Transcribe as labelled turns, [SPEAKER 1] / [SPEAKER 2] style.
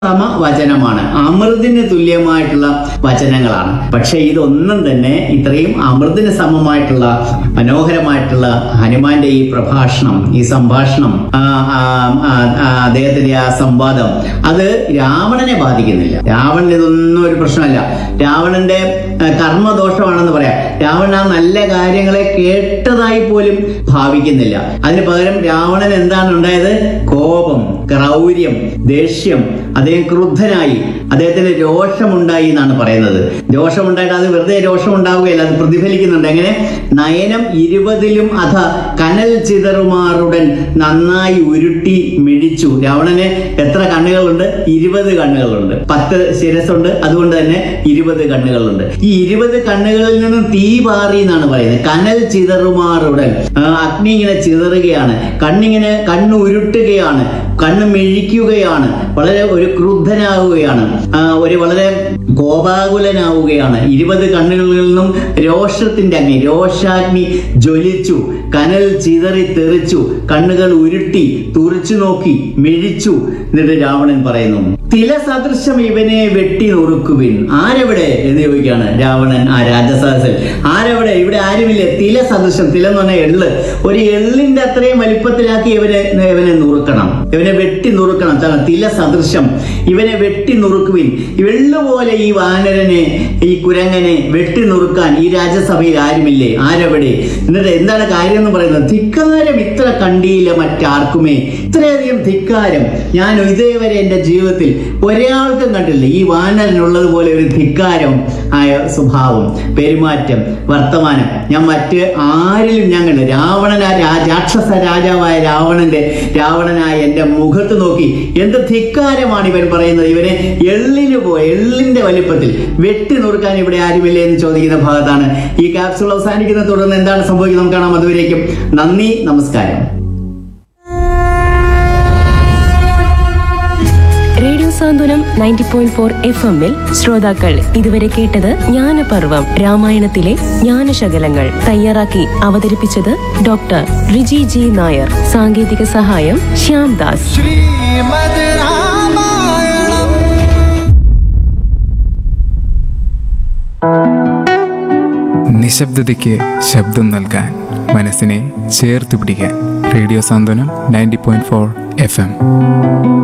[SPEAKER 1] സമ വചനമാണ് അമൃതിന് തുല്യമായിട്ടുള്ള വചനങ്ങളാണ് പക്ഷെ ഇതൊന്നും തന്നെ ഇത്രയും അമൃതിന് സമമായിട്ടുള്ള മനോഹരമായിട്ടുള്ള ഹനുമാന്റെ ഈ പ്രഭാഷണം ഈ സംഭാഷണം ആ, ആ, ആ, ആ, അദ്ദേഹത്തിന്റെ ആ സംവാദം അത് രാവണനെ ബാധിക്കുന്നില്ല രാവണൻ ഇതൊന്നും ഒരു പ്രശ്നമല്ല രാവണന്റെ ആ, കർമ്മദോഷമാണെന്ന് പറയാം രാവണൻ ആ നല്ല കാര്യങ്ങളെ കേട്ടതായി പോലും ഭാവിക്കുന്നില്ല അതിന് പകരം രാവണൻ എന്താണ് ഉണ്ടായത് കോപം ക്രൗര്യം ദേഷ്യം അദ്ദേഹം ക്രുദ്ധനായി അദ്ദേഹത്തിന് രോഷമുണ്ടായി എന്നാണ് പറയുന്നത് രോഷമുണ്ടായിട്ട് അത് വെറുതെ രോഷം ഉണ്ടാവുകയല്ല അത് പ്രതിഫലിക്കുന്നുണ്ട് എങ്ങനെ നയനം ഇരുപതിലും അധ കനൽ ചിതറുമാറുടൻ നന്നായി ഉരുട്ടി മിഴിച്ചു രാവണന് എത്ര കണ്ണുകളുണ്ട് ഇരുപത് കണ്ണുകളുണ്ട് പത്ത് ശിരസുണ്ട് അതുകൊണ്ട് തന്നെ ഇരുപത് കണ്ണുകളുണ്ട് ഈ ഇരുപത് കണ്ണുകളിൽ നിന്നും തീ പാറി എന്നാണ് പറയുന്നത് കനൽ ചിതറുമാറുടൻ ആ, അഗ്നി ഇങ്ങനെ ചിതറുകയാണ് കണ്ണിങ്ങനെ കണ്ണ് ഉരുട്ടുകയാണ് കണ്ണ് മെഴിക്കുകയാണ് വളരെ ഒരു ക്രുദ്ധനാവുകയാണ് ആ, ഒരു വളരെ കോപാകുലനാവുകയാണ് ഇരുപത് കണ്ണുകളിൽ നിന്നും രോഷത്തിന്റെ അഗ്നി രോഷാഗ്നി ജ്വലിച്ചു കനൽ ചിതറി തെറിച്ചു കണ്ണുകൾ ഉരുട്ടി തുറിച്ചു നോക്കി മെഴിച്ചു എന്നിട്ട് രാവണൻ പറയുന്നു തില സദൃശം ഇവനെ വെട്ടി നുറുക്കുവിൻ ആരെവിടെ എന്ന് ചോദിക്കുകയാണ് രാവണൻ ആ രാജസദസ്സിൽ ആരെവിടെ ഇവിടെ ആരുമില്ല തില സദൃശം തില എന്ന് പറഞ്ഞാൽ എള്ള് ഒരു എള്ളിന്റെ അത്രയും വലിപ്പത്തിലാക്കി ഇവനെ ഇവനെ നുറുക്കണം ഇവനെ വെട്ടി നുറുക്കണം താണ് തില സദൃശം ഇവനെ വെട്ടി നുറുക്കുവിൻ എള്ള് പോലെ ഈ വാനരനെ ഈ കുരങ്ങനെ വെട്ടി നുറുക്കാൻ ഈ രാജ്യസഭയിൽ ആരുമില്ലേ ആരെവിടെ എന്നിട്ട് എന്താണ് കാര്യം എന്ന് പറയുന്നത് ധിക്കാരം ഇത്ര കണ്ടിയില്ല മറ്റാർക്കുമേ ഇത്രയധികം ധിക്കാരം ഞാൻ ഇതേവരെ എൻ്റെ ജീവിതത്തിൽ ഒരാൾക്കും കണ്ടില്ല ഈ വാനരനുള്ളതുപോലെ ഒരു ധിക്കാരം ആയ സ്വഭാവം പെരുമാറ്റം വർത്തമാനം ഞാൻ മറ്റ് ആരിലും ഞാൻ കണ്ടു രാവണൻ ആ രാ- രാക്ഷസ രാജാവായ രാവണന്റെ രാവണനായ എൻ്റെ മുഖത്ത് നോക്കി എന്ത് ധിക്കാരമാണ് ഇവൻ പറയുന്നത് ഇവനെ എള്ളിന് പോയി എള്ളിന്റെ വലിപ്പത്തിൽ വെട്ടി നുറുക്കാൻ ഇവിടെ ആരുമില്ലേ എന്ന് ചോദിക്കുന്ന ഭാഗത്താണ് ഈ ക്യാപ്സുൾ അവസാനിക്കുന്ന തുടർന്ന് എന്താണ് സംഭവിക്കുന്നത് നമുക്ക് കാണാം അതുവരേക്കും നന്ദി നമസ്കാരം
[SPEAKER 2] radio Santhwanam ninety point four F എമ്മിൽ ശ്രോതാക്കൾ ഇതുവരെ കേട്ടത് ജ്ഞാനപർവം രാമായണത്തിലെ ജ്ഞാനശകലങ്ങൾ തയ്യാറാക്കി അവതരിപ്പിച്ചത് ഡോക്ടർ റിജി ജി നായർ സാങ്കേതിക സഹായം ശ്യാം ദാസ്
[SPEAKER 3] ശ്രീമദ് രാമായണം
[SPEAKER 4] നിശബ്ദതയ്ക്ക് ശബ്ദം നൽകാൻ മനസ്സിനെ ചേർത്ത് പിടിക്കാൻ radio Santhwanam ninety point four F M